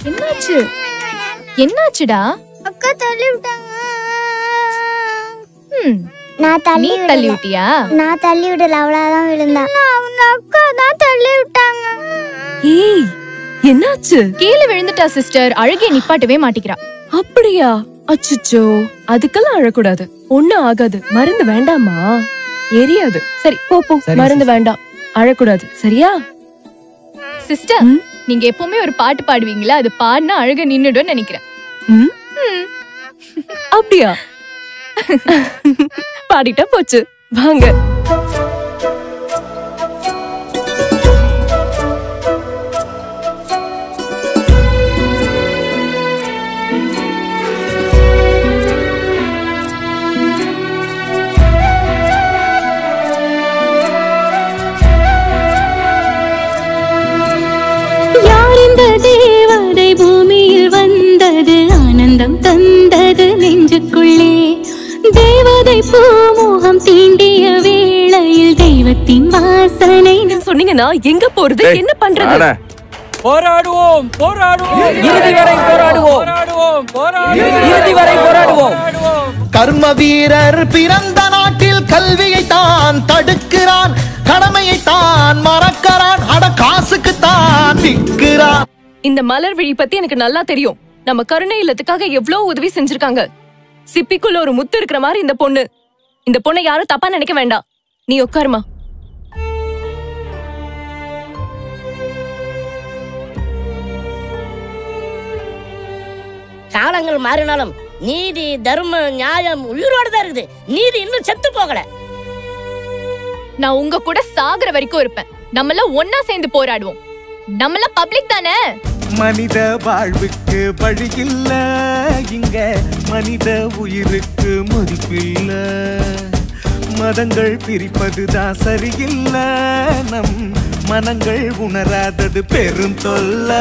என்னாச்சு என்னாச்சுடா அக்கா தள்ளி விட்டாங்க ம், நான் நீ தள்ளி தள்ளி விடல விட்டியா நான் தள்ளி விடல அவ்வளவுதான் விழுந்தா அவங்க அக்கா தான் தள்ளி விட்டாங்க ஏய் என்னாச்சு கீழே விழுந்துட்டா சிஸ்டர் அழுகிய நிப்பாட்டவே மாட்டிக்கிறா அப்படியா அச்சுச்சோ அதுக்கெல்லாம் அழக்கூடாது ஒண்ணும் ஆகாது மருந்து வேண்டாமா எரியாது சரி போ போ சரி, மருந்து வேண்டாம் அழக்கூடாது சரியா சிஸ்டர் ம். நீங்க எப்பவுமே ஒரு பாட்டு பாடுவீங்களா அது பாடினா அழுக நின்னுடும் நினைக்கிறேன் ம்? அப்படியா பாடிட்டா போச்சு வாங்க யார் இந்த தேவதை பூமியில் வந்தது ஆனந்தம் தந்தது நெஞ்சுக்குள்ளே தேவதை பூமுகம் தீண்டிய வேளையில் தெய்வத்தின் வாசனை சொன்னீங்கன்னா எங்க போறது டேய், என்ன பண்றது வாடா. போராடுவோம் போராடுவோம் இறுதி வரை போராடுவோம் போராடுவோம் போராடுவோம் இறுதி வரை போராடுவோம் கர்ம வீரர் பிறந்த நாட்டில் கல்வியை தான் தடுக்கிறான் கடமையை தான் மறக்கிறான் அட காசுக்கு தான் நிற்கிறான் இந்த மலர் விழி பத்தி எனக்கு நல்லா தெரியும் நம்ம கருணை இல்லத்துக்காக எவ்வளவு உதவி செஞ்சிருக்காங்க சிப்பிக்குள்ள ஒரு முத்து இருக்கிற மாதிரி இந்த பொண்ணு இந்த பொண்ணை யாரும் தப்பா நினைக்க வேண்டாம் நீ உட்காருமா காலங்கள் மாறினாலும் நீதி தர்மம் நியாயம் உயிரோட தான் இருக்குது நீதி இன்னும் செத்து போகல நான் உங்க கூட சாகுற வரைக்கும் இருப்பேன் நம்மள ஒன்னா சேர்ந்து போராடுவோம் நம்மள பப்ளிக் தானே மனித வாழ்வுக்கு வழியில்ல இங்க மனித உயிருக்கு மதிப்பில்ல மதங்கள் பிரிப்பதுதான் சரியில்ல நம் மனங்கள் உணராதது பெரும் தொல்லை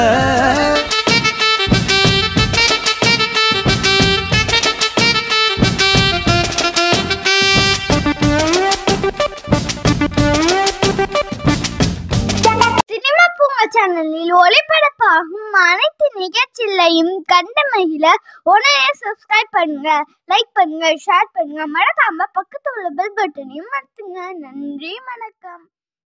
சினிமா பூங்கா சேனலில் ஒளிபரப்பாகும் அனைத்து நிகழ்ச்சிகளையும் கண்டு மகிழ உடனே சப்ஸ்கிரைப் பண்ணுங்க லைக் பண்ணுங்க ஷேர் பண்ணுங்க மறக்காம பக்கத்துல உள்ள பெல் பட்டனையும் மறந்துங்க நன்றி வணக்கம்